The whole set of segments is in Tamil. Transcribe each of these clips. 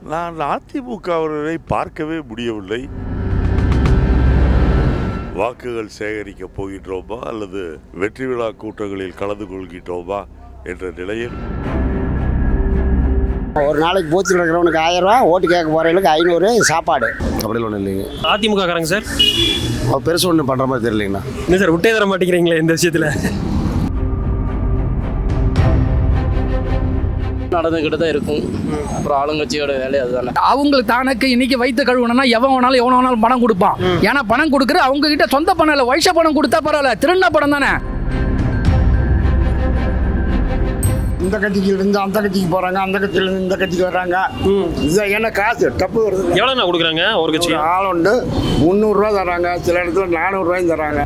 நான் அதிமுகவினரை பார்க்கவே முடியவில்லை வாக்குகள் சேகரிக்க போகின்றோமா அல்லது வெற்றி விழா கூட்டங்களில் கலந்து கொள்கின்றோமா என்ற நிலையில் ஒரு நாளைக்கு பூச்சில் இருக்கிறவனுக்கு ஆயிரம் ரூபா ஓட்டு கேட்க போகிறவங்களுக்கு ஐநூறு சாப்பாடு அப்படிலாம் ஒன்றும் இல்லைங்க அதிமுக காரங்க சார் அவர் பெருசு ஒன்றும் பண்ணுற மாதிரி தெரியலைங்கண்ணா என்ன சார் விட்டே தர மாட்டேங்கிறீங்களே இந்த விஷயத்துல நடந்துக்கிட்டு தான் இருக்கும் அப்புறம் ஆளுங்கட்சியோட வேலை அதுதானே அவங்களுக்கு தானக்கு இன்னைக்கு வைத்து கழுவணும்னா எவன் வேணாலும் எவன வேணாலும் பணம் கொடுப்பான் ஏன்னா பணம் கொடுக்குற அவங்க கிட்ட சொந்த பணம் இல்லை வயச பணம் கொடுத்தா பரவாயில்ல திருண்ண பணம் தானே இந்த கட்சிக்கு இருந்து அந்த கட்சிக்கு போகிறாங்க அந்த கட்சியிலேருந்து இந்த கட்சிக்கு வர்றாங்க இது என்ன காசு தப்பு வருது எவ்வளோண்ணா கொடுக்குறாங்க ஒரு கட்சி ஒரு ஆள் உண்டு முந்நூறுரூவா தராங்க சில இடத்துல நானூறுரூவாயும் தராங்க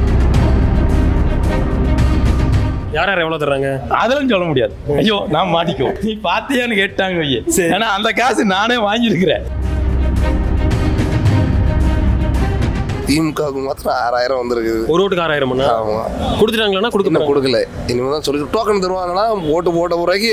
யார் யார் எவ்வளோ தர்றாங்க அதெல்லாம் சொல்ல முடியாது ஐயோ நான் மாட்டிக்கோ நீ பார்த்தியான்னு கேட்டாங்க ஐயே ஏன்னா அந்த காசு நானே வாங்கியிருக்கிறேன் திமுகவுக்கு மாத்திரம் ஆறாயிரம் வந்திருக்குது ஒரு ஓட்டுக்கு ஆறாயிரம்ண்ணா ஆமா கொடுத்துட்டாங்களாண்ணா கொடுக்க இன்னும் போறாங்க. கொடுக்கல இனிமேல் தான் சொல்லி டோக்கன் தருவாங்கன்னா ஓட்டு போட்ட பிறகு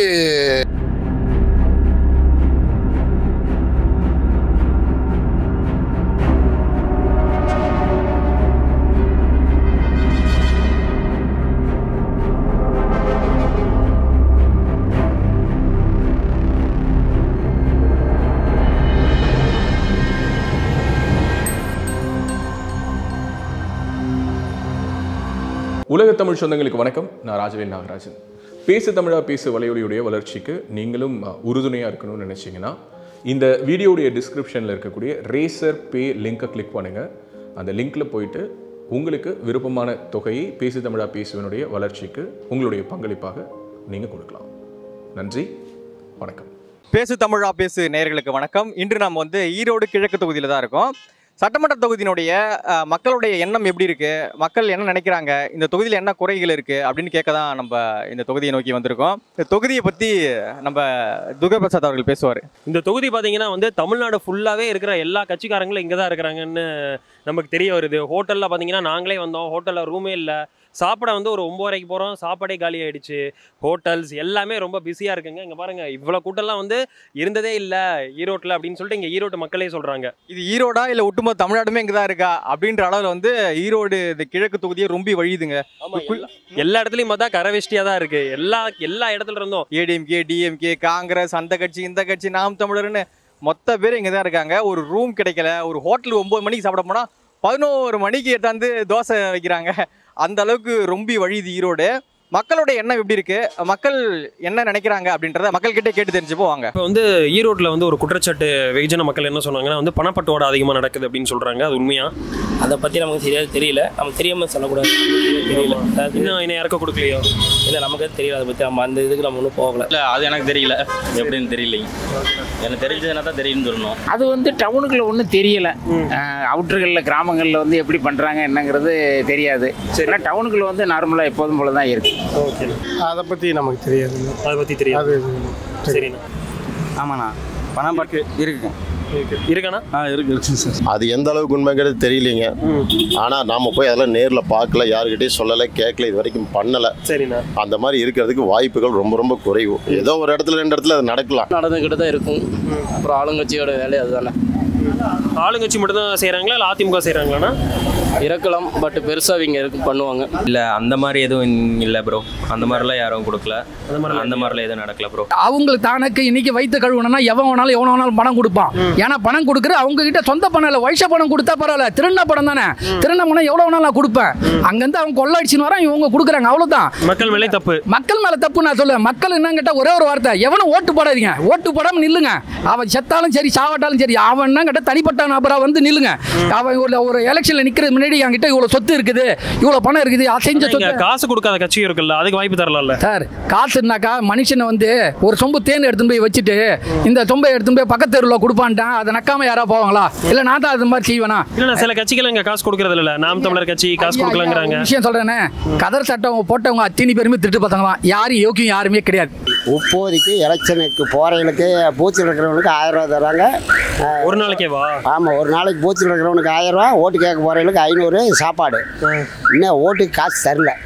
உலக தமிழ் சொந்தங்களுக்கு வணக்கம் நான் ராஜவேல் நாகராஜன் பேசு தமிழா பேசு வலையொலியுடைய வளர்ச்சிக்கு நீங்களும் உறுதுணையாக இருக்கணும்னு நினச்சிங்கன்னா இந்த வீடியோடைய டிஸ்கிரிப்ஷனில் இருக்கக்கூடிய ரேசர் பே லிங்கை கிளிக் பண்ணுங்கள் அந்த லிங்க்கில் போயிட்டு உங்களுக்கு விருப்பமான தொகையை பேசு தமிழா பேசுவனுடைய வளர்ச்சிக்கு உங்களுடைய பங்களிப்பாக நீங்கள் கொடுக்கலாம் நன்றி வணக்கம் பேசு தமிழா பேசு நேயர்களுக்கு வணக்கம் இன்று நாம் வந்து ஈரோடு கிழக்கு தொகுதியில் தான் இருக்கோம் சட்டமன்ற தொகுதியினுடைய அஹ், மக்களுடைய எண்ணம் எப்படி இருக்கு மக்கள் என்ன நினைக்கிறாங்க இந்த தொகுதியில் என்ன குறைகள் இருக்கு அப்படின்னு கேட்க தான் நம்ம இந்த தொகுதியை நோக்கி வந்திருக்கோம் இந்த தொகுதியை பற்றி நம்ம துர்கா பிரசாத் அவர்கள் பேசுவார் இந்த தொகுதி பார்த்தீங்கன்னா வந்து தமிழ்நாடு ஃபுல்லாகவே இருக்கிற எல்லா கட்சிக்காரங்களும் இங்கே தான் இருக்கிறாங்கன்னு நமக்கு தெரிய வருது ஹோட்டலில் பார்த்தீங்கன்னா நாங்களே வந்தோம் ஹோட்டலில் ரூமே இல்லை சாப்பிட வந்து ஒரு ஒம்போரைக்கு போகிறோம் சாப்பாடே காலி ஆயிடுச்சு ஹோட்டல்ஸ் எல்லாமே ரொம்ப பிஸியாக இருக்குங்க இங்கே பாருங்கள் இவ்வளோ கூட்டம்லாம் வந்து இருந்ததே இல்லை ஈரோட்டில் அப்படின்னு சொல்லிட்டு இங்கே ஈரோட்டு மக்களே சொல்கிறாங்க இது ஈரோடா இல்லை ஒட்டுமொத்த தமிழ்நாடுமே இங்கே தான் இருக்கா அப்படின்ற அளவில் வந்து ஈரோடு இந்த கிழக்கு தொகுதியை ரொம்ப வழியுதுங்க எல்லா இடத்துலையும் பார்த்தா கரவேஷ்டியாக தான் இருக்குது எல்லா எல்லா இடத்துல இருந்தும் ஏடிஎம்கே டிஎம்கே காங்கிரஸ் அந்த கட்சி இந்த கட்சி நாம் தமிழர்னு மொத்த பேர் இங்கே தான் இருக்காங்க ஒரு ரூம் கிடைக்கல ஒரு ஹோட்டல் ஒம்பது மணிக்கு சாப்பிட போனால் பதினோரு மணிக்கு எடுத்தாந்து தோசை வைக்கிறாங்க அந்த அளவுக்கு ரொம்ப வழியுது ஈரோடு மக்களோட எண்ணம் எப்படி இருக்கு மக்கள் என்ன நினைக்கிறாங்க அப்படின்றத மக்கள்கிட்ட கேட்டு தெரிஞ்சுப்போ வாங்க இப்போ வந்து ஈரோட்டில் வந்து ஒரு குற்றச்சாட்டு வெகுஜன மக்கள் என்ன சொன்னாங்கன்னா வந்து பணப்பட்டுவாடை அதிகமாக நடக்குது அப்படின்னு சொல்கிறாங்க அது உண்மையா அதை பற்றி நமக்கு சரியாக தெரியல நம்ம தெரியாமல் சொல்லக்கூடாது தெரியல அதாவது இன்னும் இன்னும் யாருக்கும் கொடுக்கலையோ இல்லை நமக்கு தெரியல அதை பற்றி நம்ம அந்த இதுக்கு நம்ம ஒன்றும் போகல இல்லை அது எனக்கு தெரியல எப்படின்னு தெரியலைங்க எனக்கு தெரிஞ்சதுன்னா தான் தெரியும்னு சொல்லணும் அது வந்து டவுனுக்குள்ள ஒன்றும் தெரியல அவுட்டர்களில் கிராமங்களில் வந்து எப்படி பண்ணுறாங்க என்னங்கிறது தெரியாது ஆனால் டவுனுக்குள்ள வந்து நார்மலாக எப்போதும் போல தான் இருக்கு ஓகே அதை பற்றி நமக்கு தெரியாது அதை பற்றி தெரியாது சரிண்ணா ஆமாண்ணா பணம் பட்டு இருக்கு இருக்காண்ணா ஆ இருக்கு இருக்கு சார் அது எந்த அளவுக்கு உண்மைங்கிறது தெரியலைங்க ஆனால் நாம போய் அதெல்லாம் நேரில் பார்க்கல யாருக்கிட்டையும் சொல்லலை கேட்கல இது வரைக்கும் பண்ணலை சரிண்ணா அந்த மாதிரி இருக்கிறதுக்கு வாய்ப்புகள் ரொம்ப ரொம்ப குறைவு ஏதோ ஒரு இடத்துல ரெண்டு இடத்துல அது நடக்கலாம் நடந்துக்கிட்டு தான் இருக்கும் அப்புறம் ஆளுங்கட்சியோட வேலை அதுதானே ஆளுங்கட்சி மட்டும் தான் செய்கிறாங்களா இல்லை அதிமுக செய்கிறாங்களாண்ணா இருக்கலாம் பட் பெருசாக இவங்க இருக்கும் பண்ணுவாங்க இல்லை அந்த மாதிரி எதுவும் இல்லை ப்ரோ அந்த மாதிரிலாம் யாரும் கொடுக்கல அந்த மாதிரி அந்த மாதிரிலாம் எதுவும் நடக்கல ப்ரோ அவங்களுக்கு தானக்கு இன்னைக்கு வைத்து கழுவணும்னா எவன் வேணாலும் எவன வேணாலும் பணம் கொடுப்பான் ஏன்னா பணம் கொடுக்குற அவங்க கிட்ட சொந்த பணம் இல்லை வயச பணம் கொடுத்தா பரவாயில்ல திருண்ண பணம் தானே திருண்ண பணம் எவ்வளோ வேணாலும் நான் கொடுப்பேன் அங்கேருந்து அவங்க கொள்ளடிச்சுன்னு வரான் இவங்க கொடுக்குறாங்க அவ்வளோதான் மக்கள் மேலே தப்பு மக்கள் மேல தப்பு நான் சொல்லுவேன் மக்கள் என்னன்னு கேட்டா ஒரே ஒரு வார்த்தை எவனும் ஓட்டு போடாதீங்க ஓட்டு போடாம நில்லுங்க அவன் செத்தாலும் சரி சாவட்டாலும் சரி அவன் என்ன கேட்டா தனிப்பட்ட நபரா வந்து நில்லுங்க அவன் ஒரு ஒரு எலெக்ஷன்ல நிக்கிறது முன்னாடி என்கிட்ட இவ்வளவு சொத்து இருக்குது இவ்வளவு பணம் இருக்குது அது செஞ்ச இங்க சொத்து காசு கொடுக்காத கட்சி இருக்குல்ல அதுக்கு வாய்ப்பு தரலாம்ல சார் காசுனாக்கா மனுஷனை வந்து ஒரு சொம்பு தேன் எடுத்துன்னு போய் வச்சுட்டு இந்த சொம்பை எடுத்துன்னு போய் பக்கத்து தெருவில் கொடுப்பான்ட்டான் அதை நக்காம யாரா போவாங்களா இல்ல நான் தான் அது மாதிரி செய்வேனா இல்ல சில கட்சிகள் இங்க காசு கொடுக்கறது இல்ல நாம் தமிழர் கட்சி காசு கொடுக்கலங்கிறாங்க ஒரு விஷயம் சொல்றேனே கதர் சட்டம் போட்டவங்க அத்தனை பேருமே திட்டு பார்த்தாங்களாம் யாரும் யோக்கியம் யாருமே கிடையாது இப்போதைக்கு எலெக்ஷனுக்கு போகிறவங்களுக்கு பூச்சில் இருக்கிறவங்களுக்கு ஆயிரம் ரூபா தராங்க ஒரு நாளைக்கே வா ஆமாம் ஒரு நாளைக்கு பூச்சில் இருக்கிறவனுக்கு ஆயிரம் ரூபா ஓட்டு கேட்க போகிறவங்களுக்கு ஐநூறு சாப்பாடு இன்னும் ஓட்டுக்கு காசு தரல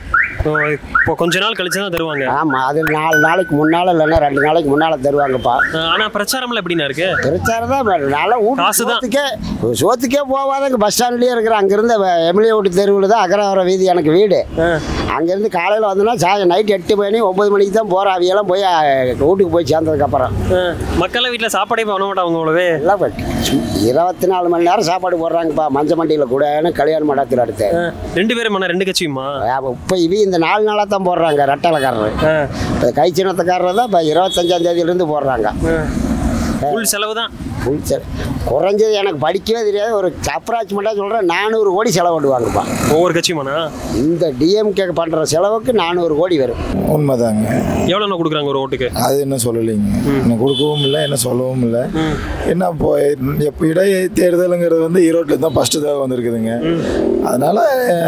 இப்போ கொஞ்ச நாள் கழிச்சு தான் தருவாங்க ஆமாம் அது நாலு நாளைக்கு முன்னால் இல்லைன்னா ரெண்டு நாளைக்கு முன்னால் தருவாங்கப்பா அஹ் ஆனா பிரச்சாரம்லாம் எப்படிண்ணா இருக்கு பிரச்சாரம் தான் நல்லா ஊட்டி காசுதான். சோத்துக்கே சோத்துக்கே போகாதங்க பஸ் ஸ்டாண்ட்லேயே இருக்கிற அங்கேருந்து எம்எல்ஏ வீட்டு தெருவில் தான் அகரவரம் வீதி எனக்கு வீடு அங்கேருந்து காலையில் வந்தோன்னா சாய் நைட் எட்டு மணி ஒம்பது மணிக்கு தான் போகிறோம் அவையெல்லாம் போய் அஹ், வீட்டுக்கு போய் சேர்ந்ததுக்கப்புறம் அஹ் மக்கள் வீட்டில் சாப்பாடே பண்ண மாட்டாங்க உங்களவே எல்லாம் போய் இருபத்தி நாலு மணி நேரம் சாப்பாடு போடுறாங்கப்பா மஞ்ச மண்டியில் கூட கல்யாண மண்டபத்தில் அடுத்து ரெண்டு பேரும் மண்ணா ரெண்டு கட்சியுமா இப்போ இவ இந்த நாலு நாளாக தான் போடுறாங்க ரெட்டலைக்காரரு இப்போ கை சின்னத்துக்காரர் தான் இப்போ இருபத்தஞ்சாம் தேதியிலேருந்து போடுறாங்க ஃபுல் செலவு தான் ஃபுல் சார் குறைஞ்சது எனக்கு படிக்கவே தெரியாது ஒரு அப்ராச்மெண்ட்டாக சொல்கிறேன் நானூறு கோடி செலவிடுவாங்கப்பா ஒவ்வொரு கட்சியுமாண்ணா இந்த டிஎம்கே பண்ணுற செலவுக்கு நானூறு கோடி வரும் உண்மைதாங்க எவ்வளோண்ணா கொடுக்குறாங்க ஒரு ஓட்டுக்கு அது என்ன சொல்லலைங்க என்ன கொடுக்கவும் இல்லை என்ன சொல்லவும் இல்லை என்ன இப்போ எப்போ இடை தேர்தலுங்கிறது வந்து ஈரோட்டில் தான் ஃபஸ்ட்டு தடவை வந்திருக்குதுங்க அதனால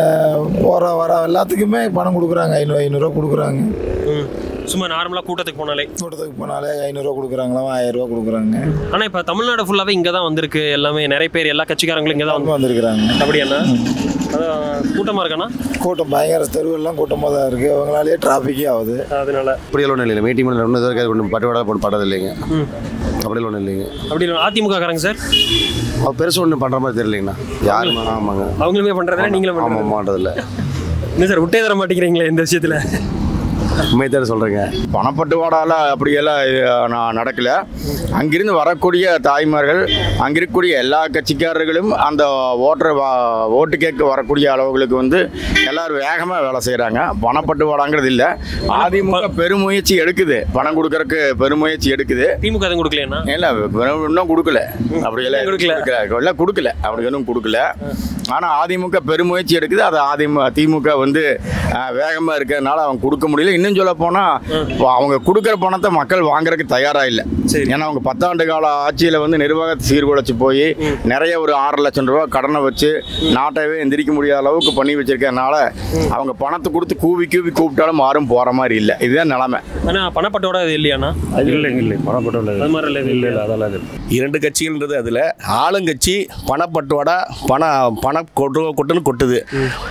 போகிற வர எல்லாத்துக்குமே பணம் கொடுக்குறாங்க ஐநூறு ஐநூறுரூவா கொடுக்குறாங்க சும்மா நார்மலாக கூட்டத்துக்கு போனாலே கூட்டத்துக்கு போனாலே ஐநூறுரூவா கொடுக்குறாங்களாம் ஆயிரம் ரூபா கொடுக்குறாங்க ஆனா இப்ப தமிழ்நாடு ஃபுல்லாவே இங்க தான் வந்திருக்கு எல்லாமே நிறைய பேர் எல்லா கட்சிக்காரங்களும் இங்க தான் வந்து வந்திருக்கிறாங்க அப்படியாண்ணா அதான் கூட்டமா இருக்காண்ணா கூட்டம் பயங்கர தெருவெல்லாம் கூட்டமாக தான் இருக்குது அவங்களாலேயே டிராஃபிக்கே ஆகுது அதனால அப்படியெல்லாம் ஒன்றும் இல்லை மீட்டிங் பண்ணல ஒன்றும் இதுவரைக்கும் ஒன்றும் பட்டுவாடா போட்டு பட்டது இல்லைங்க அப்படியெல்லாம் ஒன்றும் இல்லைங்க அப்படி இல்ல, அதிமுக காரங்க சார் அவர் பெருசு ஒன்றும் பண்ணுற மாதிரி தெரியலைங்கண்ணா யாருமே ஆமாங்க அவங்களுமே பண்றதில்ல நீங்களும் பண்றது ஆமாம் பண்ணுறதில்ல என்ன சார் விட்டே தர மாட்டேங்கிறீங்களே இந்த விஷயத்துல உண்மையத்தான் சொல்கிறேங்க பணப்பட்டுவாடால அப்படியெல்லாம் இது, நான் நடக்கல அங்கிருந்து வரக்கூடிய தாய்மார்கள் அங்கிருக்கக்கூடிய எல்லா கட்சிக்காரர்களும் அந்த ஓட்டர் வா- ஓட்டு கேட்க வரக்கூடிய அளவுகளுக்கு வந்து எல்லாரும் வேகமாக வேலை செய்கிறாங்க பணப்பட்டுவாடாங்கிறது இல்லை அதிமுக பெருமுயற்சி எடுக்குது பணம் கொடுக்கறதுக்கு பெருமுயற்சி எடுக்குது திமுக எதுவும் கொடுக்கலையா இல்லை இன்னும் கொடுக்கல அப்படி எல்லாம் கொடுக்கல. கொடுக்கல இல்லை கொடுக்கல அப்படி ஒன்றும் கொடுக்கல ஆனால் அதிமுக பெருமுயற்சி எடுக்குது அது அதிமுக திமுக வந்து வேகமாக இருக்கிறதுனால அவங்க கொடுக்க முடியல இன்னும் சொல்ல போனால் அவங்க கொடுக்குற பணத்தை மக்கள் வாங்குறதுக்கு தயாராக இல்லை ஏன்னா அவங்க பத்தாண்டு கால ஆட்சியில் வந்து நிர்வாகத்தை சீர்குலைச்சு போய் நிறைய ஒரு ஆறு லட்சம் ரூபா கடனை வச்சு நாட்டையே எந்திரிக்க முடியாத அளவுக்கு பண்ணி வச்சிருக்கறனால அவங்க பணத்தை கொடுத்து கூவி கூவி கூப்பிட்டாலும் யாரும் போகிற மாதிரி இல்லை இதுதான் நிலைமை ஆனா பணப்பட்டோட இது இல்லையாண்ணா இல்லைங்க இல்லை பணப்பட்டோம் அது மாதிரி இல்லை, இது இல்லை இல்லை அதெல்லாம் இல்லை இரண்டு கட்சிகள்ன்றது அதில் ஆளுங்கட்சி பணப்பட்டுவாடா பண பண கொட்டு கொட்டுன்னு கொட்டுது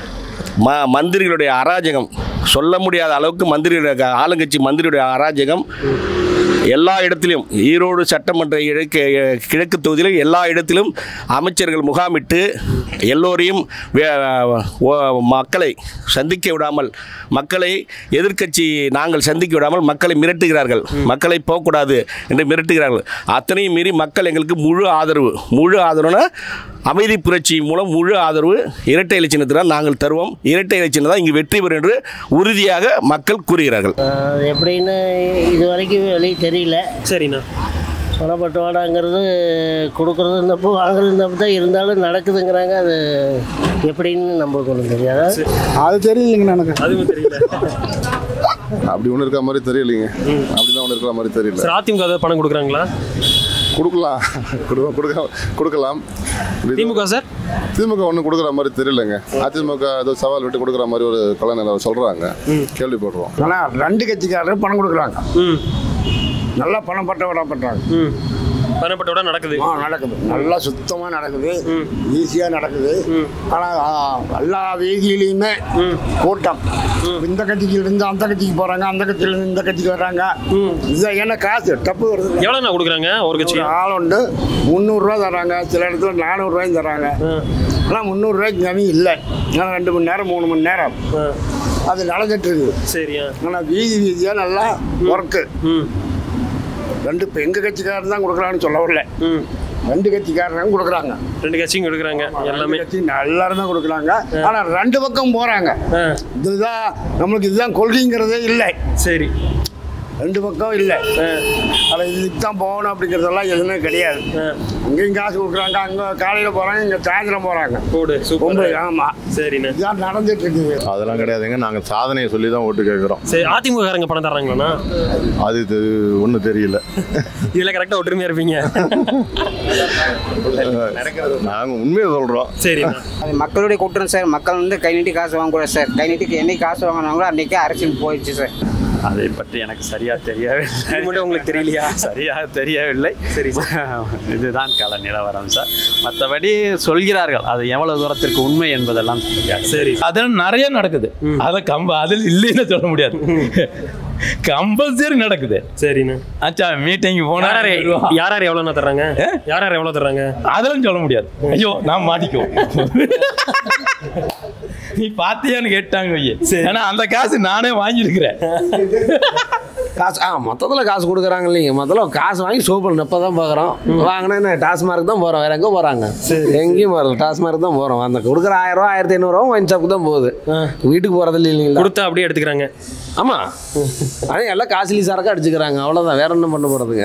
ம மந்திரிகளுடைய அராஜகம் சொல்ல முடியாத அளவுக்கு மந்திரிகளுடைய ஆளுங்கட்சி மந்திரியுடைய அராஜகம் எல்லா இடத்திலும் ஈரோடு சட்டமன்ற இழக்கு கிழக்கு தொகுதியில் எல்லா இடத்திலும் அமைச்சர்கள் முகாமிட்டு எல்லோரையும் வே- ஓ- மக்களை சந்திக்க விடாமல் மக்களை எதிர்க்கட்சி நாங்கள் சந்திக்க விடாமல் மக்களை மிரட்டுகிறார்கள் மக்களை போகக்கூடாது என்று மிரட்டுகிறார்கள் அத்தனையும் மீறி மக்கள் எங்களுக்கு முழு ஆதரவு முழு ஆதரவுனா அமைதி புரட்சி மூலம் முழு ஆதரவு இரட்டை இலச்சினத்தினால் நாங்கள் தருவோம் இரட்டை இலச்சினம் தான் இங்கு வெற்றி பெறும் என்று உறுதியாக மக்கள் கூறுகிறார்கள் அது எப்படின்னு இது வரைக்கும் வெளியே தெரியல சரிண்ணா பணப்பட்டுவாடாங்கிறது கொடுக்குறது இருந்தப்போ வாங்குறது இருந்தப்போ தான் இருந்தாலும் நடக்குதுங்கிறாங்க அது எப்படின்னு நம்மளுக்கு ஒன்றும் தெரியாது அது தெரியலைங்க எனக்கு அதுவும் தெரியல அப்படி ஒன்று இருக்கிற மாதிரி தெரியலைங்க அப்படிதான் ஒன்று இருக்கிற மாதிரி தெரியல சார் அதிமுக ஏதாவது பணம் கொடுக்குறாங்களா கொடுக்கலாம் கொடுக்க கொடுக்க கொடுக்கலாம் திமுக சார் திமுக ஒன்றும் கொடுக்குற மாதிரி தெரியலங்க அதிமுக ஏதோ சவால் விட்டு கொடுக்குற மாதிரி ஒரு கலைஞர் சொல்கிறாங்க கேள்விப்படுறோம் ஆனால் ரெண்டு கட்சிக்காரரும் பணம் கொடுக்குறாங்க நல்லா பணம் பட்ட விட பண்ணுறாங்க பணப்பட்டோட நடக்குது ஆ நடக்குது நல்லா சுத்தமாக நடக்குது ஈஸியாக நடக்குது ஆனால் எல்லா வீதியிலையுமே கூட்டம் இந்த கட்சிக்கு இருந்து அந்த கட்சிக்கு போகிறாங்க அந்த கட்சியிலேருந்து இந்த கட்சிக்கு வர்றாங்க இதுதான் ஏன்னா காசு டப்பு வருது எவ்வளோண்ணா கொடுக்குறாங்க ஒரு கட்சி ஆள் உண்டு முந்நூறுரூவா தராங்க சில இடத்துல நானூறுரூவாயும் தராங்க ஆனால் முந்நூறுரூவாய்க்கு கம்மி இல்லை ஆனால் ரெண்டு மணி நேரம் மூணு மணி நேரம் அது நடந்துட்டு இருக்குது சரியா ஆனால் வீதி வீதியாக நல்லா ஒர்க்கு ரெண்டு இப்போ எங்கள் கட்சிக்காரர் தான் கொடுக்குறான்னு சொல்ல வரல ரெண்டு கட்சிக்காரரும் கொடுக்குறாங்க ரெண்டு கட்சியும் கொடுக்குறாங்க எல்லாமே கட்சி எல்லாரும் தான் கொடுக்குறாங்க ஆனால் ரெண்டு பக்கம் போகிறாங்க இதுதான் நம்மளுக்கு இதுதான் கொள்கைங்கிறதே இல்லை சரி ரெண்டு பக்கம் இல்லை ஆனால் இதுக்கு தான் போகணும் அப்படிங்கிறதெல்லாம் எதுவுமே கிடையாது அங்கேயும் காசு கொடுக்குறாங்க அங்கே காலையில் போகிறாங்க இங்கே சாயந்தரம் போகிறாங்க போடு சூப்பர் ஆமாம் சரிண்ணே இதான் நடந்துட்டு இருக்குது அதெல்லாம் கிடையாதுங்க நாங்கள் சாதனையை சொல்லி தான் ஓட்டு கேட்குறோம் சரி அதிமுக காரங்க பணம் தர்றாங்களாண்ணா அது ஒன்றும் தெரியல இதில் கரெக்டாக ஒற்றுமையாக இருப்பீங்க நாங்கள் உண்மையை சொல்கிறோம் சரிண்ணா அது மக்களுடைய குற்றம் சார் மக்கள் வந்து கை நீட்டி காசு வாங்கக்கூடாது சார் கை நீட்டி என்னைக்கு காசு வாங்கினாங்களோ அன்றைக்கே அரசியல் போயிடுச்சு சார் அதை பற்றி எனக்கு சரியா தெரியவில்லை இது மட்டும் உங்களுக்கு தெரியலையா சரியாக தெரியவில்லை சரி இதுதான் கள நிலவரம் சார் மற்றபடி சொல்கிறார்கள் அது எவ்வளவு தூரத்திற்கு உண்மை என்பதெல்லாம் தெரியாது சரி அதெல்லாம் நிறைய நடக்குது அதில் கம்ப அதில் இல்லைன்னு சொல்ல முடியாது கம்பல்சரி நடக்குது சரிண்ணா ஆச்சா மீட்டிங் போனா யார் யார் யார் யார் எவ்வளோண்ணா தர்றாங்க யார் யார் எவ்வளோ தர்றாங்க அதெல்லாம் சொல்ல முடியாது ஐயோ நான் மாட்டிக்கோ நீ பாத்தியான்னு கேட்டாங்க ஐயே ஏன்னா அந்த காசு நானே வாங்கியிருக்கிறேன் காசு ஆ மொத்தத்தில் காசு கொடுக்குறாங்க இல்லைங்க முதல்ல காசு வாங்கி சோப்பில் நெப்ப தான் பார்க்குறோம் வாங்கினா என்ன டாஸ்மார்க் தான் போகிறோம் வேற எங்கே போகிறாங்க எங்கேயும் போகல டாஸ்மார்க் தான் போகிறோம் அந்த கொடுக்குற ஆயிரம் ரூபா ஆயிரத்தி ஐநூறுரூவா ஒயின் ஷாப்புக்கு தான் போகுது வீட்டுக்கு போகிறது இல்லைங்களா கொடுத்தா அப்படியே எடுத்துக்கிறாங்க ஆமாம் ஆனால் எல்லாம் காஸ்ட்லி சரக்காக அடிச்சுக்கிறாங்க அவ்வளோதான் வேற என்ன பண்ண போகிறதுங்க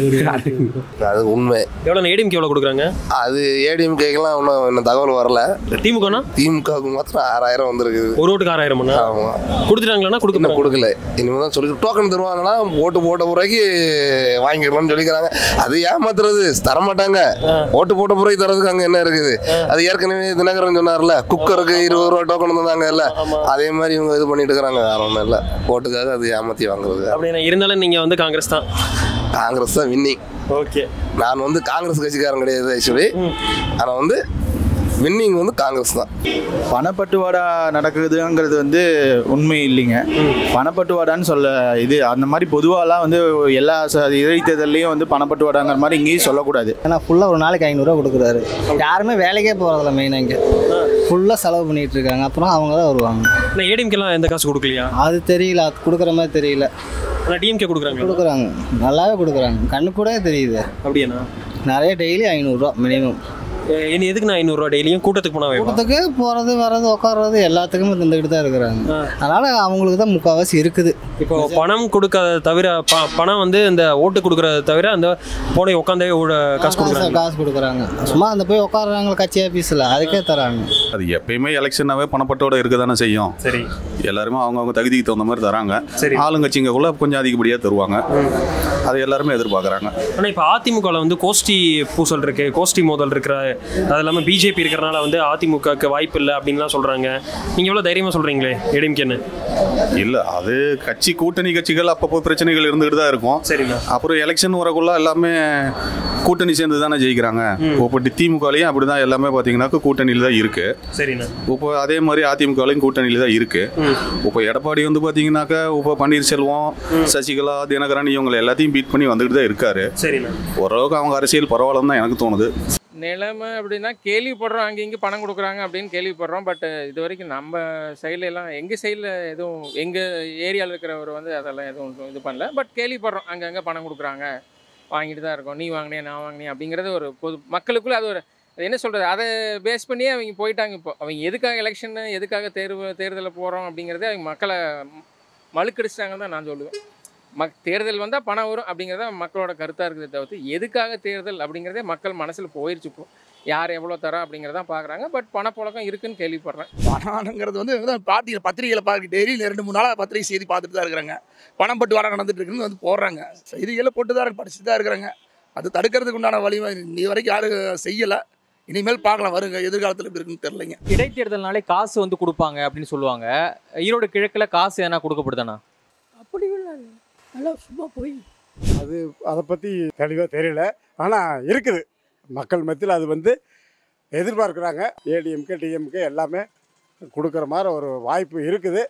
அது உண்மை எவ்வளோ ஏடிஎம்கே எவ்வளோ கொடுக்குறாங்க அது ஏடிஎம் கேக்கெல்லாம் இன்னும் இன்னும் தகவல் வரல திமுகனா திமுகவுக்கு மாத்திரம் ஆறாயிரம் வந்திருக்குது ஒரு ஓட்டுக்கு ஆறாயிரம் ஆமா கொடுத்துட்டாங்களாண்ணா கொடுக்க இன்னும் கொடுக்கல இனிமேல் தான் சொல்லி டோக்கன் தருவாங்களா ஓட்டு போட்ட பிறகு வாங்கிடலாம்னு சொல்லிக்கிறாங்க அது ஏமாத்துறது தரமாட்டாங்க ஓட்டு போட்ட பிறகு தரதுக்கு அங்கே என்ன இருக்குது அது ஏற்கனவே தினகரன் சொன்னார்ல குக்கருக்கு இருபது ரூபா டோக்கன் தந்தாங்க இல்ல அதே மாதிரி இவங்க இது பண்ணிட்டு இருக்கிறாங்க வேற ஒன்றும் இல்லை ஓட்டுக்காக அது ஏமாத்தி வாங்குறது அப்படின்னா இருந்தாலும் நீங்கள் வந்து காங்கிரஸ் தான் காங்கிரஸ் தான் வின்னிங் ஓகே நான் வந்து காங்கிரஸ் கட்சிக்காரன் கிடையாது ஆக்சுவலி ஆனால் வந்து வின்னிங் வந்து காங்கிரஸ் தான் பணப்பட்டுவாடா நடக்குதுங்கிறது வந்து உண்மை இல்லைங்க பணப்பட்டுவாடான்னு சொல்ல இது அந்த மாதிரி பொதுவாலாம் வந்து எல்லா ச- இடைத்தேர்தல்லையும் வந்து பணப்பட்டுவாடாங்கிற மாதிரி இங்கேயும் சொல்லக்கூடாது ஏன்னா ஃபுல்லாக ஒரு நாளைக்கு ஐநூறுரூவா கொடுக்குறாரு யாருமே வேலைக்கே போகிறதில்ல மெயினாக இங்கே ஃபுல்லாக செலவு பண்ணிட்டு இருக்காங்க அப்புறம் அவங்க தான் வருவாங்க நான் ஏடிஎம்கேலாம் எந்த காசு கொடுக்கலையா அது தெரியல அது கொடுக்குற மாதிரி தெரியல ஆனால் டிஎம்கே கொடுக்குறாங்க கொடுக்குறாங்க நல்லாவே கொடுக்குறாங்க கண்ணு கூட தெரியுது அப்படியாண்ணா நிறைய டெய்லி ஐநூறுரூவா மினிமம் இனி எதுக்கு நான் ஐநூறுரூவா டெய்லியும் கூட்டத்துக்கு போனால் கூட்டத்துக்கு போகிறது வர்றது உட்கார்றது எல்லாத்துக்குமே தந்துக்கிட்டு தான் இருக்கிறாங்க அதனால் அவங்களுக்கு தான் முக்கால்வாசி இருக்குது இப்போ பணம் கொடுக்காத தவிர ப- பணம் வந்து இந்த ஓட்டு கொடுக்கறத தவிர அந்த போனை உட்காந்தே காசு கொடுக்குறாங்க காசு கொடுக்குறாங்க சும்மா அந்த போய் உட்காடுறாங்க கட்சி ஆஃபீஸில் அதுக்கே தராங்க அது எப்பயுமே எலெக்ஷனாவே பணப்பட்டோட இருக்க தானே செய்யும் சரி எல்லாருமே அவங்கவுங்க தகுதிக்கு தகுந்த மாதிரி தராங்க ஆளுங்கட்சிங்கக்குள்ள கொஞ்சம் அதிகப்படியாக தருவாங்க அதை எல்லாருமே எதிர்பார்க்குறாங்க ஆனால் இப்போ அதிமுகவில் வந்து கோஷ்டி பூசல் இருக்கு கோஷ்டி மோதல் இருக்கிற அது இல்லாமல் பிஜேபி இருக்கிறனால வந்து அதிமுகக்கு வாய்ப்பு இல்லை அப்படின்லாம் சொல்கிறாங்க நீங்கள் எவ்வளோ தைரியமாக சொல்கிறீங்களே ஏடிஎம்கேன்னு இல்ல அது கட்சி கூட்டணி கட்சிகள் அப்பப்போ பிரச்சனைகள் இருந்துகிட்டு தான் இருக்கும் சரிண்ணா அப்புறம் எலெக்ஷன் வரக்குள்ள எல்லாமே கூட்டணி சேர்ந்து தானே ஜெயிக்கிறாங்க இப்போ திமுகலையும் அப்படிதான் எல்லாமே பார்த்தீங்கன்னாக்கா கூட்டணியில் தான் இருக்கு சரிண்ணா இப்போ அதே மாதிரி அதிமுகலையும் கூட்டணியில் தான் இருக்கு இப்போ எடப்பாடி வந்து பார்த்தீங்கன்னாக்கா இப்போ பன்னீர்செல்வம் சசிகலா தினகரன் இவங்க எல்லாத்தையும் பீட் பண்ணி வந்துட்டு தான் இருக்காரு சரிண்ணா ஓரளவுக்கு அவங்க அரசியல் பரவாயில்லன்னு தான் எனக்கு தோணுது நிலைமை அப்படின்னா கேள்விப்படுறோம் அங்கே இங்கே பணம் கொடுக்குறாங்க அப்படின்னு கேள்விப்படுறோம் பட் இது வரைக்கும் நம்ம சைடில் எல்லாம் எங்கள் சைடில் எதுவும் எங்கள் ஏரியாவில் இருக்கிறவர் வந்து அதெல்லாம் எதுவும் இது பண்ணல பட் கேள்விப்படுறோம் அங்கங்கே பணம் கொடுக்குறாங்க வாங்கிட்டு தான் இருக்கோம் நீ வாங்கினியா நான் வாங்கினேன் அப்படிங்கிறது ஒரு பொது மக்களுக்குள்ள அது ஒரு அது என்ன சொல்கிறது அதை பேஸ் பண்ணியே அவங்க போயிட்டாங்க இப்போ அவங்க எதுக்காக எலெக்ஷன் எதுக்காக தேர்வு தேர்தலில் போகிறோம் அப்படிங்கிறதே அவங்க மக்களை மழுக்கடிச்சிட்டாங்கன்னு தான் நான் சொல்லுவேன் மக் தேர்தல் வந்தால் பணம் வரும் அப்படிங்கிறத மக்களோட கருத்தாக இருக்குதே தவிர்த்து எதுக்காக தேர்தல் அப்படிங்கிறதே மக்கள் மனசில் போயிருச்சு இப்போ யார் எவ்வளோ தரா அப்படிங்கிறதான் பார்க்குறாங்க பட் பணப்புழக்கம் இருக்குன்னு கேள்விப்படுறேன் பணம்ங்கிறது வந்து இதான் பார்த்தி பத்திரிகையில் பார்க்க டெய்லி ரெண்டு மூணு நாளாக பத்திரிகை செய்தி பார்த்துட்டு தான் இருக்கிறாங்க பணம் பட்டு வர நடந்துட்டு இருக்குன்னு வந்து போடுறாங்க செய்திகளை போட்டு தான் படிச்சுட்டு தான் இருக்கிறாங்க அது தடுக்கிறதுக்கு உண்டான வழி இன்னி வரைக்கும் யாரும் செய்யலை இனிமேல் பார்க்கலாம் வருங்க எதிர்காலத்தில் எப்படி இருக்குன்னு தெரிலங்க இடைத்தேர்தல்னாலே காசு வந்து கொடுப்பாங்க அப்படின்னு சொல்லுவாங்க ஈரோடு கிழக்குல காசு என்ன கொடுக்கப்படுதாண்ணா அப்படி இல்லை அதெல்லாம் சும்மா போய் அது அதை பற்றி தெளிவாக தெரியல ஆனால் இருக்குது மக்கள் மத்தியில் அது வந்து எதிர்பார்க்குறாங்க ஏடிஎம்கே டிஎம்கே எல்லாமே கொடுக்குற மாதிரி ஒரு வாய்ப்பு இருக்குது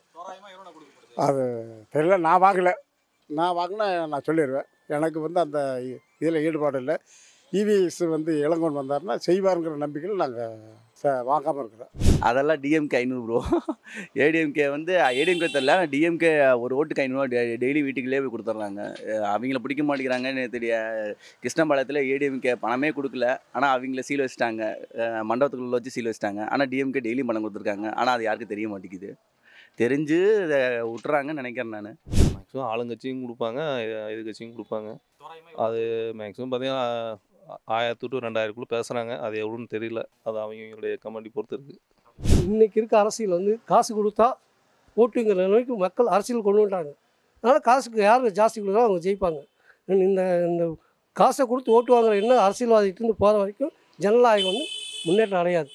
அது தெரியல நான் வாங்கலை நான் வாங்கினா நான் சொல்லிடுவேன் எனக்கு வந்து அந்த இதில் ஈடுபாடு இல்லை இவிஎஸ் வந்து இளங்கோன் வந்தாருன்னா செய்வாருங்கிற நம்பிக்கையில் நாங்கள் வாங்காமல் இருக்கிறோம் அதெல்லாம் டிஎம்கே ஐநூறு ப்ரோ ஏடிஎம்கே வந்து ஏடிஎம்கே தெரில ஆனால் டிஎம்கே ஒரு ஓட்டுக்கு ஐநூறுவா டெய்லி வீட்டுக்குள்ளே போய் கொடுத்துட்றாங்க அஹ் அவங்கள பிடிக்க மாட்டேங்கிறாங்க நேற்று கிருஷ்ணபாளையத்தில் ஏடிஎம்கே பணமே கொடுக்கல ஆனால் அவங்கள சீல் வச்சுட்டாங்க அஹ் மண்டபத்துக்குள்ள வச்சு சீல் வச்சுட்டாங்க ஆனால் டிஎம்கே டெய்லி பணம் கொடுத்துருக்காங்க ஆனால் அது யாருக்கும் தெரிய மாட்டேங்குது தெரிஞ்சு இதை விட்டுறாங்கன்னு நினைக்கிறேன் நான் மேக்ஸிமம் ஆளுங்கட்சியும் கொடுப்பாங்க எதிர்கட்சியும் கொடுப்பாங்க அது மேக்ஸிமம் பார்த்தீங்கன்னா ஆயிரத்து டு ரெண்டாயிரக்குள்ளே பேசுகிறாங்க அது எவ்வளோன்னு தெரியல அது அவங்களுடைய கமெண்டி பொறுத்து இருக்குது இன்னைக்கு இருக்க அரசியல் வந்து காசு கொடுத்தா ஓட்டுங்கிற நிலைமைக்கு மக்கள் அரசியல் கொண்டு வந்துட்டாங்க அதனால் காசுக்கு யார் ஜாஸ்தி கொடுக்குறோ அவங்க ஜெயிப்பாங்க இந்த இந்த காசை கொடுத்து ஓட்டு வாங்குற என்ன அரசியல்வாதிகிட்டேருந்து போகிற வரைக்கும் ஜனநாயகம் வந்து முன்னேற்றம் அடையாது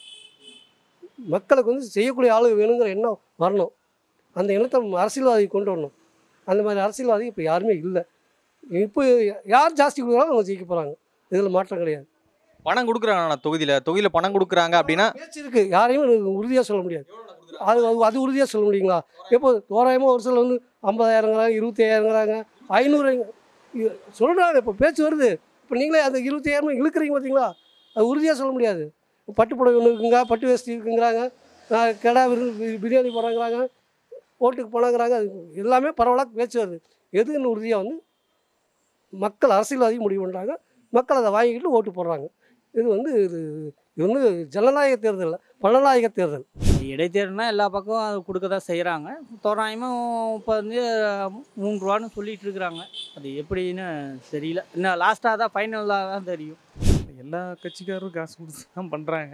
மக்களுக்கு வந்து செய்யக்கூடிய ஆளு வேணுங்கிற எண்ணம் வரணும் அந்த எண்ணத்தை அரசியல்வாதி கொண்டு வரணும் அந்த மாதிரி அரசியல்வாதி இப்போ யாருமே இல்லை இப்போ யார் ஜாஸ்தி கொடுக்குறாலும் அவங்க ஜெயிக்க போகிறாங்க இதில் மாற்றம் கிடையாது பணம் கொடுக்குறாங்க தொகுதியில் தொகுதியில் பணம் கொடுக்குறாங்க அப்படின்னா பேச்சு இருக்கு யாரையும் உறுதியாக சொல்ல முடியாது அது அது- அது உறுதியாக சொல்ல முடியுங்களா எப்போ தோராயமாக ஒரு சிலர் வந்து ஐம்பதாயிரங்கிறாங்க இருபத்தாயிரங்கிறாங்க ஐநூறு சொல்கிறாங்க இப்போ பேச்சு வருது இப்போ நீங்களே அந்த இருபத்தாயிரம் இழுக்கிறீங்க பார்த்தீங்களா அது உறுதியாக சொல்ல முடியாது பட்டு புடவை ஒன்று இருக்குங்க பட்டு வேஷ்டி இருக்குங்கிறாங்க ஆஹ் கெடா விருந்து பி- பிரியாணி போகிறாங்கிறாங்க ஓட்டுக்கு போனாங்கிறாங்க அது எல்லாமே பரவலாக பேச்சு வருது எதுன்னு உறுதியாக வந்து மக்கள் அரசியல்வாதி முடிவு பண்ணுறாங்க மக்கள் அதை வாங்கிக்கிட்டு ஓட்டு போடுறாங்க இது வந்து இது இது வந்து ஜனநாயக தேர்தல் இல்லை பணநாயக தேர்தல் இடைத்தேர்தல்னா எல்லா பக்கம் அது கொடுக்க தான் செய்கிறாங்க தோராயமாக இப்போ வந்து மூணு ரூபான்னு சொல்லிட்டு இருக்கிறாங்க அது எப்படின்னு தெரியல இன்னும் லாஸ்ட்டாக தான் ஃபைனலாக தான் தெரியும் எல்லா கட்சிக்காரரும் காசு கொடுத்து தான் பண்ணுறாங்க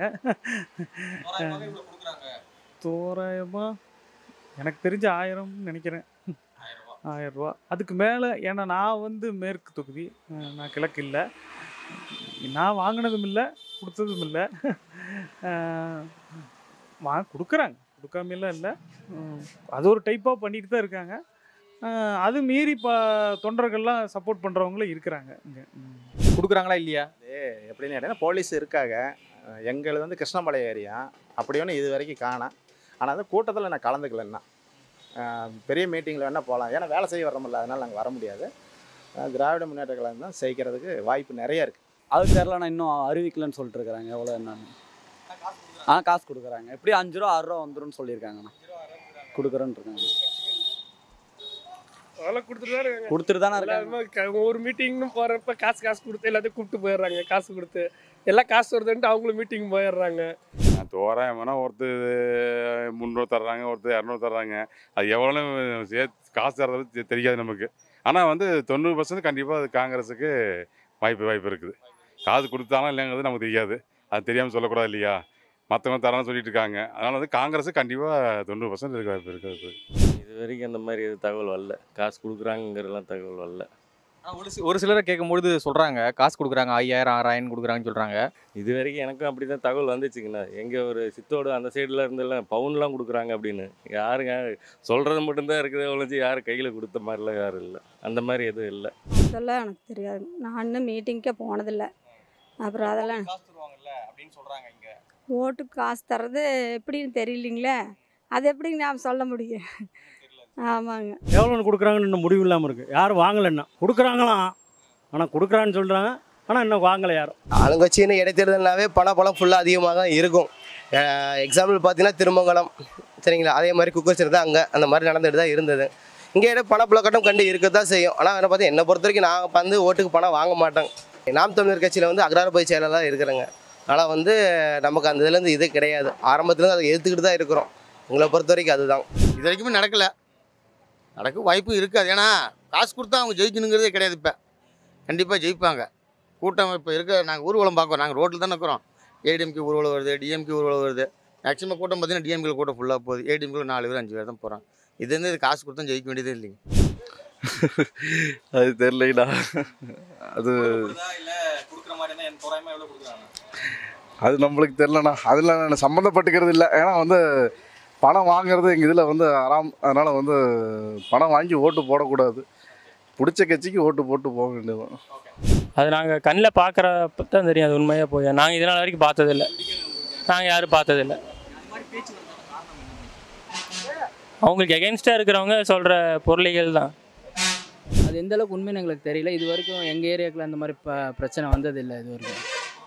தோராயமாக எனக்கு தெரிஞ்ச ஆயிரம் நினைக்கிறேன் ஆயிரம் ரூபா அதுக்கு மேலே ஏன்னா நான் வந்து மேற்கு தொகுதி அஹ் நான் கிழக்கு இல்லை நான் வாங்கினதும் இல்லை கொடுத்ததும் இல்லை வா கொடுக்குறாங்க கொடுக்காமலாம் இல்லை உம், அது ஒரு டைப்பாக பண்ணிட்டு தான் இருக்காங்க அஹ் அது மீறி இப்போ தொண்டர்கள்லாம் சப்போர்ட் பண்ணுறவங்களும் இருக்கிறாங்க இங்கே கொடுக்குறாங்களா இல்லையா எப்படின்னு கேட்டீங்கன்னா போலீஸ் இருக்காங்க அஹ் எங்களுது வந்து கிருஷ்ணமலை ஏரியா அப்படி ஒன்று இது வரைக்கும் காணோம் ஆனால் அந்த கூட்டத்தில் நான் கலந்துக்கலன்னா அஹ் பெரிய மீட்டிங்கில் வேணால் போகலாம் ஏன்னா வேலை செய்ய வரோமில்ல அதனால் நாங்கள் வர முடியாது அஹ் திராவிட முன்னேற்ற கழகம் தான் செய்கிறதுக்கு வாய்ப்பு நிறைய இருக்குது அது தெரில நான் இன்னும் அறிவிக்கலன்னு சொல்லிட்டு இருக்கிறாங்க எவ்வளோ என்னன்னு ஆ காசு கொடுக்குறாங்க எப்படி அஞ்சு ரூபா ஆறு ரூபா வந்துரும்னு சொல்லியிருக்காங்கண்ணா கொடுக்குறேன்னு இருக்காங்க அதெல்லாம் கொடுத்துட்டு தான் இருக்காங்க கொடுத்துட்டு தானே இருக்காங்க. எல்லாருமே க- ஒரு மீட்டிங்னு போகிறப்ப காசு காசு கொடுத்து எல்லாத்தையும் கூப்பிட்டு போயிடுறாங்க காசு கொடுத்து எல்லாம் காசு வருதுன்ட்டு அவங்களும் மீட்டிங் போயிடுறாங்க தோராயமான ஒருத்தர் முந்நூறு தர்றாங்க ஒருத்தர் இரநூறு தர்றாங்க அது எவ்வளோ சேர்த்து காசு தர்றது தெ- தெரியாது நமக்கு ஆனால் வந்து தொண்ணூறு பர்சன்ட் கண்டிப்பாக அது காங்கிரஸுக்கு வாய்ப்பு வாய்ப்பு இருக்குது காசு கொடுத்தாலும் இல்லைங்கிறது நமக்கு தெரியாது அது தெரியாமல் சொல்லக்கூடாது இல்லையா மற்றவங்க தரேன்னு சொல்லிட்டு இருக்காங்க அதனால் வந்து காங்கிரஸு கண்டிப்பாக தொண்ணூறு பர்சன்ட் இருக்க வாய்ப்பு இருக்குது இது வரைக்கும் அந்த மாதிரி எதுவும் தகவல் வரல காசு கொடுக்குறாங்கிறலாம் தகவல் வரல ஆனா ஒரு சி- ஒரு சிலரை கேட்கும்பொழுது சொல்கிறாங்க காசு கொடுக்குறாங்க ஐயாயிரம் ஆறாயிரம் கொடுக்குறாங்கன்னு சொல்கிறாங்க இது வரைக்கும் எனக்கும் அப்படி தான் தகவல் வந்துச்சுங்கண்ணா எங்கே ஒரு சித்தோடு அந்த சைடில் இருந்தெல்லாம் பவுன்லாம் கொடுக்குறாங்க அப்படின்னு யாருங்க சொல்கிறது மட்டும்தான் இருக்குது ஒழிஞ்சு யாரும் கையில் கொடுத்த மாதிரிலாம் யாரும் இல்லை அந்த மாதிரி எதுவும் இல்லை அதெல்லாம் எனக்கு தெரியாது நான் இன்னும் மீட்டிங்க்கே போனதில்லை அப்புறம் அதெல்லாம் அப்படின்னு சொல்கிறாங்க இங்கே ஓட்டுக்கு காசு தர்றது எப்படின்னு தெரியலிங்களே அது எப்படிங்க நாம் சொல்ல முடியும் ஆமாங்க எவ்வளோன்னு கொடுக்குறாங்கன்னு இன்னும் முடிவு இல்லாமல் இருக்குது யாரும் வாங்கலை இன்னும் கொடுக்குறாங்களாம் ஆனால் கொடுக்குறான்னு சொல்கிறாங்க ஆனால் இன்னும் வாங்கலை யாரும் ஆளுங்கட்சின்னு இடைத்தேர்தல்னாவே பண பலம் ஃபுல்லாக அதிகமாக தான் இருக்கும் எக்ஸாம்பிள் பார்த்தீங்கன்னா திருமங்கலம் சரிங்களா அதே மாதிரி குக்கர்சர் தான் அங்கே அந்த மாதிரி நடந்துட்டு தான் இருந்தது இங்கே இடம் பணப்புழக்கட்டம் கண்டு இருக்க தான் செய்யும் ஆனால் என்ன பார்த்தா என்னை பொறுத்த வரைக்கும் நான் வந்து ஓட்டுக்கு பணம் வாங்க மாட்டேன் நாம் தமிழர் கட்சியில் வந்து அக்ரார பொதுச் செயலாளராக இருக்கிறேங்க அதனால் வந்து நமக்கு அந்த இதுலேருந்து இது கிடையாது ஆரம்பத்துலேருந்து அதை எடுத்துக்கிட்டு தான் இருக்கிறோம் உங்களை பொறுத்த வரைக்கும் அதுதான் இது வரைக்குமே நடக்கல நடக்க வாய்ப்பு இருக்காது ஏன்னா காசு கொடுத்தா அவங்க ஜெயிக்கணுங்கிறதே கிடையாது இப்போ கண்டிப்பாக ஜெயிப்பாங்க கூட்டம் இப்போ இருக்க நாங்கள் ஊர்வலம் பார்க்குறோம் நாங்கள் ரோட்டில் தானே இருக்கிறோம் ஏடிஎம்கே ஊர்வலம் வருது டிஎம்கே ஊர்வலம் வருது மேக்ஸிமம் கூட்டம் பார்த்தீங்கன்னா டிஎம்கே கூட்டம் ஃபுல்லாக போகுது ஏடிஎம்கே நாலு பேர் அஞ்சு பேர் தான் போகிறாங்க இது வந்து இது காசு கொடுத்தா ஜெயிக்க வேண்டியதே இல்லைங்க அது தெரியலடா அது கொடுக்குற மாதிரி என் தோராயமாக எவ்வளோ கொடுக்குறாங்க அது நம்மளுக்கு தெரிலண்ணா அதில் நான் சம்மந்தப்பட்டுக்கிறது இல்லை ஏன்னா வந்து பணம் வாங்குறது எங்கள் இதில் வந்து ஆறாம் அதனால் வந்து பணம் வாங்கி ஓட்டு போடக்கூடாது பிடிச்ச கட்சிக்கு ஓட்டு போட்டு போக வேண்டியது அது நாங்கள் கண்ணில் பார்க்குறப்ப தான் தெரியும் அது உண்மையாக போய் நாங்கள் இதனால் வரைக்கும் பார்த்ததில்ல நாங்கள் யாரும் பார்த்ததில்ல அவங்களுக்கு எகென்ஸ்டாக இருக்கிறவங்க சொல்கிற பொருளிகள் தான் அது எந்த அளவுக்கு உண்மைன்னு எங்களுக்கு தெரியல இது வரைக்கும் எங்கள் ஏரியாக்குள்ள அந்த மாதிரி ப பிரச்சனை வந்ததில்லை இது வரைக்கும்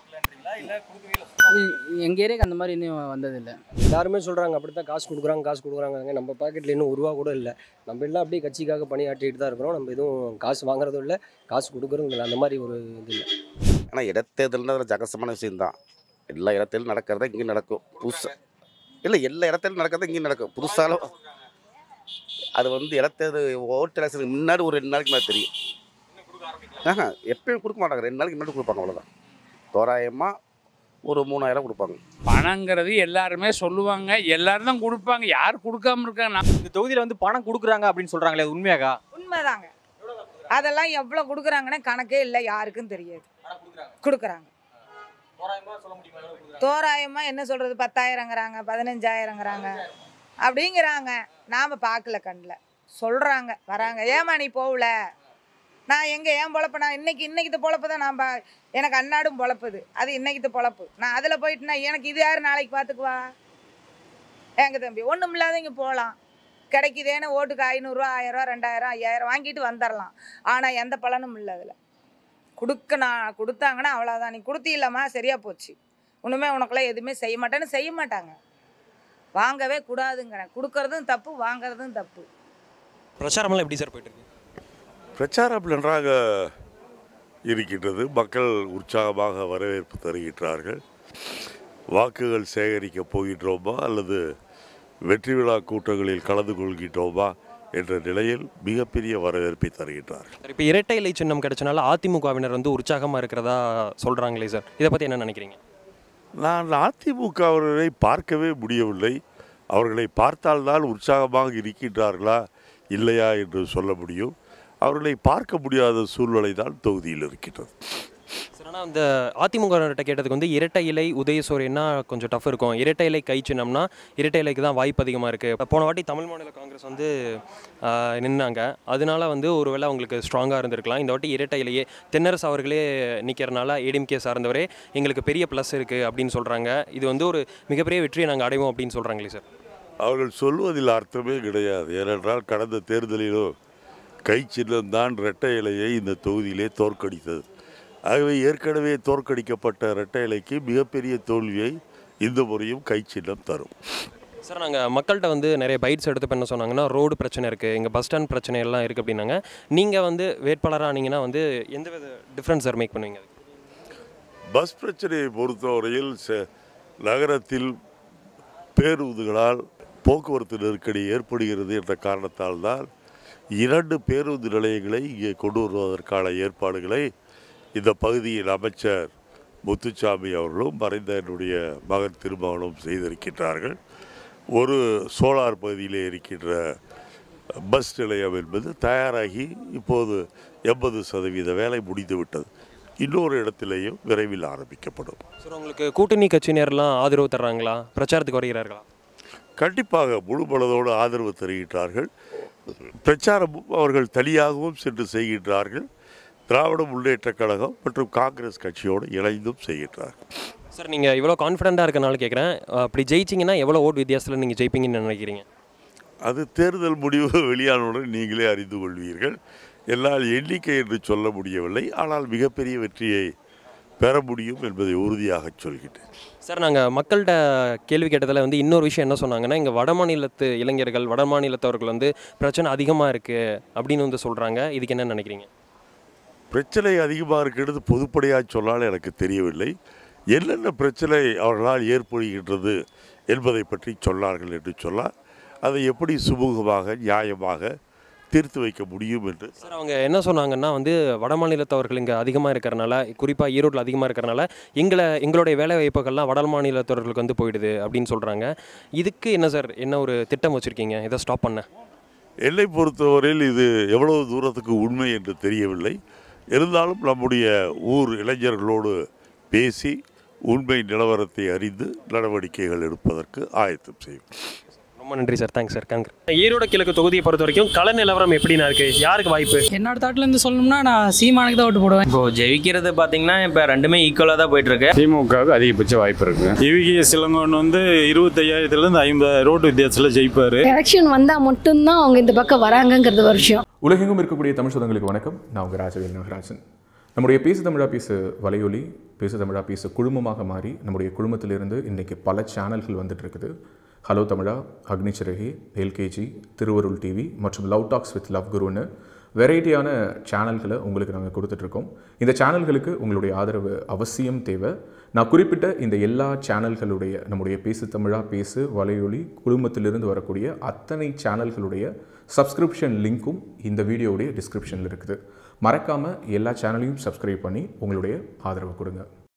எங்கள் ஏரியாவுக்கு அந்த மாதிரி இன்னும் வந்ததில்லை எல்லாருமே சொல்கிறாங்க அப்படி தான் காசு கொடுக்குறாங்க காசு கொடுக்குறாங்க நம்ம பாக்கெட்டில் இன்னும் ஒரு ரூபா கூட இல்லை நம்ம எல்லாம் அப்படியே கட்சிக்காக பணியாற்றிட்டு தான் இருக்கிறோம் நம்ம எதுவும் காசு வாங்குறதும் இல்லை காசு கொடுக்குறதும் இல்லை அந்த மாதிரி ஒரு இது இல்லை ஆனால் இடத்தேர்தல்ன்றது ஜகசமான விஷயம்தான் எல்லா இடத்திலும் நடக்கிறத இங்கே நடக்கும் புதுசாக இல்லை எல்லா இடத்துலையும் நடக்கிறத இங்கே நடக்கும் புதுசாலும் அது வந்து இடத்தேர்தல் ஓட்டு எலெக்ஷனுக்கு முன்னாடி ஒரு ரெண்டு நாளைக்கு மேலே தெரியும் ஆஹா எப்பயும் கொடுக்க மாட்டாங்க ரெண்டு நாளைக்கு முன்னாடி கொடுப்பாங்க அவ்வளோதான் தோராயமாக ஒரு மூணாயிரம் கொடுப்பாங்க பணங்கிறது எல்லாருமே சொல்லுவாங்க எல்லாரும் தான் கொடுப்பாங்க யார் கொடுக்காம இருக்காங்க இந்த தொகுதியில் வந்து பணம் கொடுக்குறாங்க அப்படின்னு சொல்கிறாங்களே அது உண்மையாகா உண்மைதாங்க அதெல்லாம் எவ்வளோ கொடுக்குறாங்கன்னு கணக்கே இல்லை யாருக்கும் தெரியாது கொடுக்குறாங்க தோராயமாக என்ன சொல்கிறது பத்தாயிரங்கிறாங்க பதினஞ்சாயிரங்கிறாங்க அப்படிங்கிறாங்க நாம் பார்க்கல கண்ணில் சொல்கிறாங்க வராங்க ஏமா நீ போகல நான் எங்கே ஏன் பொழப்பு நான் இன்னைக்கு இன்னைக்கு பொழப்பு தான் நான் பா- எனக்கு அன்னாடும் பொழப்புது அது இன்னைக்கு பொழப்பு நான் அதில் போயிட்டுனா எனக்கு இது யார் நாளைக்கு பார்த்துக்குவா ஏங்க தம்பி ஒன்றும் இல்லாதவங்க போகலாம் கிடைக்குதேன்னு ஓட்டுக்கு ஐநூறுரூவா ஆயிரரூவா ரெண்டாயிரம் ஐயாயிரம் வாங்கிட்டு வந்துடலாம் ஆனால் எந்த பலனும் இல்லை அதில் கொடுக்க நான் கொடுத்தாங்கன்னா அவ்வளோதான் நீ கொடுத்தீல்லம்மா சரியாக போச்சு ஒன்றுமே உனக்குலாம் எதுவுமே செய்ய மாட்டேன்னு செய்ய மாட்டாங்க வாங்கவே கூடாதுங்கிறேன் கொடுக்கறதும் தப்பு வாங்குறதும் தப்பு பிரச்சாரமெல்லாம் எப்படி சார் போயிட்டு இருக்கு பிரச்சாரம் நன்றாக இருக்கின்றது மக்கள் உற்சாகமாக வரவேற்பு தருகின்றார்கள் வாக்குகள் சேகரிக்கப் போகின்றோமா அல்லது வெற்றி விழா கூட்டங்களில் கலந்து கொள்கின்றோமா என்ற நிலையில் மிகப்பெரிய வரவேற்பை தருகின்றார்கள் சார் இப்போ இரட்டை இலை சின்னம் கிடைச்சனால அதிமுகவினர் வந்து உற்சாகமாக இருக்கிறதா சொல்கிறாங்களே சார் இதை பற்றி என்ன நினைக்கிறீங்க நான் அதிமுகவினரை பார்க்கவே முடியவில்லை அவர்களை பார்த்தால்தான் உற்சாகமாக இருக்கின்றார்களா இல்லையா என்று சொல்ல முடியும் அவர்களை பார்க்க முடியாத சூழ்நிலை தான் தொகுதியில் இருக்கின்றது சார் ஆனால் அந்த அதிமுகவினர்கிட்ட கேட்டதுக்கு வந்து இரட்டை இலை உதயசூரியன்னா கொஞ்சம் டஃப் இருக்கும் இரட்டை இலை கை சின்னம்னா இரட்டை இலைக்கு தான் வாய்ப்பு அதிகமாக இருக்குது போன வாட்டி தமிழ் மாநில காங்கிரஸ் வந்து ஆஹ், நின்னாங்க அதனால வந்து ஒருவேளை அவங்களுக்கு ஸ்ட்ராங்காக இருந்திருக்கலாம் இந்த வாட்டி இரட்டை இலையே தென்னரசு அவர்களே நிற்கிறனால ஏடிஎம்கே சார்ந்தவரே எங்களுக்கு பெரிய ப்ளஸ் இருக்குது அப்படின்னு சொல்கிறாங்க இது வந்து ஒரு மிகப்பெரிய வெற்றியை நாங்கள் அடைவோம் அப்படின்னு சொல்கிறாங்களே சார் அவர்கள் சொல்வதில் அர்த்தமே கிடையாது ஏனென்றால் கடந்த தேர்தலிலோ கை சின்னம்தான் இரட்டை இலையை இந்த தொகுதியிலே தோற்கடித்தது ஆகவே ஏற்கனவே தோற்கடிக்கப்பட்ட இரட்டை இலைக்கு மிகப்பெரிய தோல்வியை இந்த முறையும் கை சின்னம் தரும் சார் நாங்கள் மக்கள்கிட்ட வந்து நிறைய பைட்ஸ் எடுத்து என்ன சொன்னாங்கன்னா ரோடு பிரச்சனை இருக்குது எங்கள் பஸ் ஸ்டாண்ட் பிரச்சனை எல்லாம் இருக்குது அப்படின்னாங்க நீங்கள் வந்து வேட்பாளராக ஆனீங்கன்னா வந்து எந்த வித டிஃப்ரென்ஸ் சார் மேக் பண்ணுவீங்க பஸ் பிரச்சனையை பொறுத்தவரையில் செ- நகரத்தில் பேருந்துகளால் போக்குவரத்து நெருக்கடி ஏற்படுகிறது என்ற காரணத்தால் தான் இரண்டு பேருந்து நிலையங்களை இங்கே கொண்டு வருவதற்கான ஏற்பாடுகளை இந்த பகுதியின் அமைச்சர் முத்துச்சாமி அவர்களும் மறைந்த என்னுடைய மகன் திருமகனும் செய்திருக்கின்றார்கள் ஒரு சோலார் பகுதியிலே இருக்கின்ற பஸ் நிலையம் என்பது தயாராகி இப்போது எண்பது சதவீத வேலை முடிந்துவிட்டது இன்னொரு இடத்திலேயும் விரைவில் ஆரம்பிக்கப்படும் சார் உங்களுக்கு கூட்டணி கட்சியினர்லாம் ஆதரவு தர்றாங்களா பிரச்சாரத்துக்கு வருகிறார்களா கண்டிப்பாக முழு மனதோடு ஆதரவு தருகின்றார்கள் பிரச்சாரமும் அவர்கள் தனியாகவும் சென்று செய்கின்றார்கள் திராவிட முன்னேற்றக் கழகம் மற்றும் காங்கிரஸ் கட்சியோடு இணைந்தும் செய்கின்றார்கள் சார் நீங்கள் இவ்வளோ கான்ஃபிடண்ட்டாக இருக்கனால கேட்குறேன் அப்படி ஜெயிச்சிங்கன்னா எவ்வளோ ஓட் வித்தியாசத்தில் நீங்கள் ஜெயிப்பீங்கன்னு நினைக்கிறீங்க அது தேர்தல் முடிவு வெளியானவுடன் நீங்களே அறிந்து கொள்வீர்கள் என்னால் எண்ணிக்கை என்று சொல்ல முடியவில்லை ஆனால் மிகப்பெரிய வெற்றியை பெற முடியும் என்பதை உறுதியாக சொல்கின்றேன் சார் நாங்கள் மக்கள்கிட்ட கேள்வி கேட்டதில் வந்து இன்னொரு விஷயம் என்ன சொன்னாங்கன்னா இங்கே வட மாநிலத்து இளைஞர்கள் வட மாநிலத்தவர்கள் வந்து பிரச்சனை அதிகமாக இருக்குது அப்படின்னு வந்து சொல்கிறாங்க இதுக்கு என்ன நினைக்கிறீங்க பிரச்சனை அதிகமாக இருக்கிறது பொதுப்படையாக சொன்னால் எனக்கு தெரியவில்லை என்னென்ன பிரச்சனை அவர்களால் ஏற்படுகின்றது என்பதை பற்றி சொன்னார்கள் என்று சொன்னால் அதை எப்படி சுமூகமாக நியாயமாக தீர்த்து வைக்க முடியும் என்று சார் அவங்க என்ன சொன்னாங்கன்னா வந்து வட மாநிலத்தவர்கள் இங்கே அதிகமாக இருக்கிறனால குறிப்பாக ஈரோட்டில் அதிகமாக இருக்கிறனால எங்களை எங்களுடைய வேலை வாய்ப்புகள்லாம் வட மாநிலத்தவர்களுக்கு வந்து போயிடுது அப்படின்னு சொல்கிறாங்க இதுக்கு என்ன சார் என்ன ஒரு திட்டம் வச்சுருக்கீங்க இதை ஸ்டாப் பண்ண என்னை பொறுத்தவரையில் இது எவ்வளவு தூரத்துக்கு உண்மை என்று தெரியவில்லை இருந்தாலும் நம்முடைய ஊர் இளைஞர்களோடு பேசி உண்மை நிலவரத்தை அறிந்து நடவடிக்கைகள் எடுப்பதற்கு ஆயத்தம் செய்வோம் ரொம்ப நன்றி sir thanks sir thanks Erode கிழக்கு தொகுதியை பொறுத்த வரைக்கும் கள நிலவரம் எப்படிண்ணா இருக்குது யாருக்கு வாய்ப்பு என்னோட தாட்டில் இருந்து சொல்லணும்னா நான் சீமானுக்கு தான் ஓட்டு போடுவேன் இப்போ ஜெயிக்கிறது பார்த்தீங்கன்னா இப்போ ரெண்டுமே ஈக்குவலாக தான் போயிட்டு இருக்கு திமுகவுக்கு அதிகபட்ச வாய்ப்பு இருக்கு இவிகேஎஸ் இளங்கோன் வந்து இருபத்தையாயிரத்துலேருந்து ஐம்பதாயிரம் ரோட்டு வித்தியாசத்தில் ஜெயிப்பார் எலெக்ஷன் வந்தால் மட்டும்தான் அவங்க இந்த பக்கம் வராங்கங்கிறது ஒரு விஷயம் உலகெங்கும் இருக்கக்கூடிய தமிழ் சொந்தங்களுக்கு வணக்கம் நான் உங்கள் ராஜவேல் நாகராஜன் நம்முடைய பேசு தமிழா பேசு வலையொலி பேசு தமிழா பேசு குழுமமாக மாறி நம்முடைய குழுமத்திலிருந்து இன்றைக்கி பல சேனல்கள் வந்துட்டு இருக்குது hello Tamizha Agnichiragi LKG Thiruvarul TV மற்றும் லவ் டாக்ஸ் வித் லவ் குருன்னு வெரைட்டியான சேனல்களை உங்களுக்கு நாங்கள் கொடுத்துட்ருக்கோம் இந்த சேனல்களுக்கு உங்களுடைய ஆதரவு அவசியம் தேவை நான் குறிப்பிட்ட இந்த எல்லா சேனல்களுடைய நம்முடைய பேசு தமிழா பேசு வலையொலி குழுமத்திலிருந்து வரக்கூடிய அத்தனை சேனல்களுடைய சப்ஸ்கிரிப்ஷன் லிங்க்கும் இந்த வீடியோவுடைய டிஸ்கிரிப்ஷனில் இருக்குது மறக்காமல் எல்லா சேனலையும் சப்ஸ்கிரைப் பண்ணி உங்களுடைய ஆதரவு கொடுங்க